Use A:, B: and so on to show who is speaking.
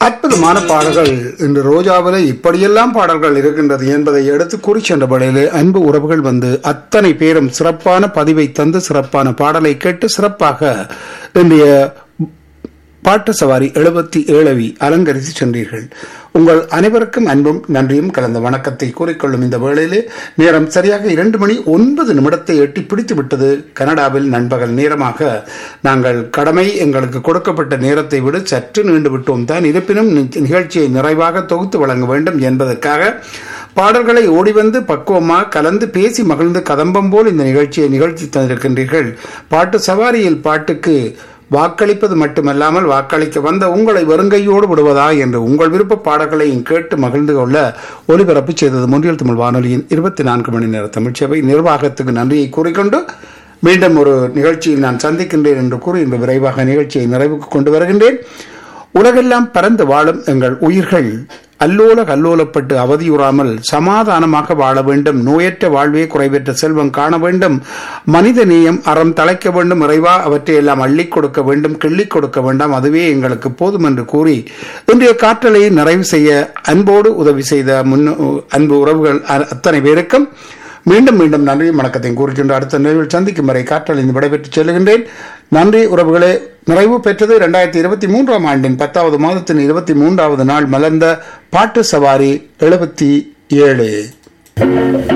A: அற்புதமான பாடல்கள் இன்று ரோஜாவிலே இப்படியெல்லாம் பாடல்கள் இருக்கின்றது என்பதை எடுத்து கூறி சென்ற வேளையிலே அன்பு உறவுகள் வந்து அத்தனை பேரும் சிறப்பான பதிவை தந்து சிறப்பான பாடலை கேட்டு சிறப்பாக இன்றைய பாட்டு சவாரி எழுபத்தி ஏழவி அலங்கரித்து சென்றீர்கள் உங்கள் அனைவருக்கும் அன்பும் நன்றியும் கலந்த வணக்கத்தை கூறிக்கொள்ளும் இந்த வேளையிலே நேரம் சரியாக இரண்டு மணி ஒன்பது நிமிடத்தை எட்டி பிடித்து விட்டது கனடாவில் நண்பகல் நேரமாக நாங்கள் கடமை எங்களுக்கு கொடுக்கப்பட்ட நேரத்தை விட சற்று நீண்டு விட்டோம் தான் இருப்பினும் நி- நிகழ்ச்சியை நிறைவாக தொகுத்து வழங்க வேண்டும் என்பதற்காக பாடல்களை ஓடி வந்து பக்குவமாக கலந்து பேசி மகிழ்ந்து கதம்பம் போல் இந்த நிகழ்ச்சியை நிகழ்த்தி தந்திருக்கின்றீர்கள் பாட்டு சவாரியில் பாட்டுக்கு வாக்களிப்பது மட்டுமல்லாமல் வாக்களிக்க வந்த உங்களை வருங்கையோடு விடுவதா என்று உங்கள் விருப்ப பாடல்களையும் கேட்டு மகிழ்ந்து கொள்ள ஒலிபரப்பு செய்தது முன்றியல் தமிழ் வானொலியின் இருபத்தி நான்கு மணி நேர தமிழ்ச்சபை நிர்வாகத்துக்கு நன்றியை கூறிக்கொண்டு மீண்டும் ஒரு நிகழ்ச்சியில் நான் சந்திக்கின்றேன் என்று கூறி இன்று விரைவாக நிகழ்ச்சியை நிறைவுக்கு கொண்டு வருகின்றேன் உலகெல்லாம் பறந்து வாழும் எங்கள் உயிர்கள் அல்லோல கல்லோலப்பட்டு அவதியுறாமல் சமாதானமாக வாழ வேண்டும் நோயற்ற வாழ்வே குறைவற்ற செல்வம் காண வேண்டும் மனித நேயம் அறம் தழைக்க வேண்டும் இறைவா அவற்றை எல்லாம் அள்ளிக் கொடுக்க வேண்டும் கிள்ளிக் கொடுக்க வேண்டாம் அதுவே எங்களுக்கு போதும் என்று கூறி இன்றைய காற்றலை நிறைவு செய்ய அன்போடு உதவி செய்த முன் அன்பு உறவுகள் அ- அத்தனை பேருக்கும் மீண்டும் மீண்டும் நன்றி வணக்கத்தையும் கூறுகின்ற அடுத்த நிகழ்வில் சந்திக்கும் வரை காற்றலிந்து விடைபெற்று செல்கின்றேன் நன்றி உறவுகளே நிறைவு பெற்றது இரண்டாயிரத்தி இருபத்தி மூன்றாம் ஆண்டின் பத்தாவது மாதத்தின் இருபத்தி மூன்றாவது நாள் மலர்ந்த பாட்டு சவாரி எழுபத்தி ஏழு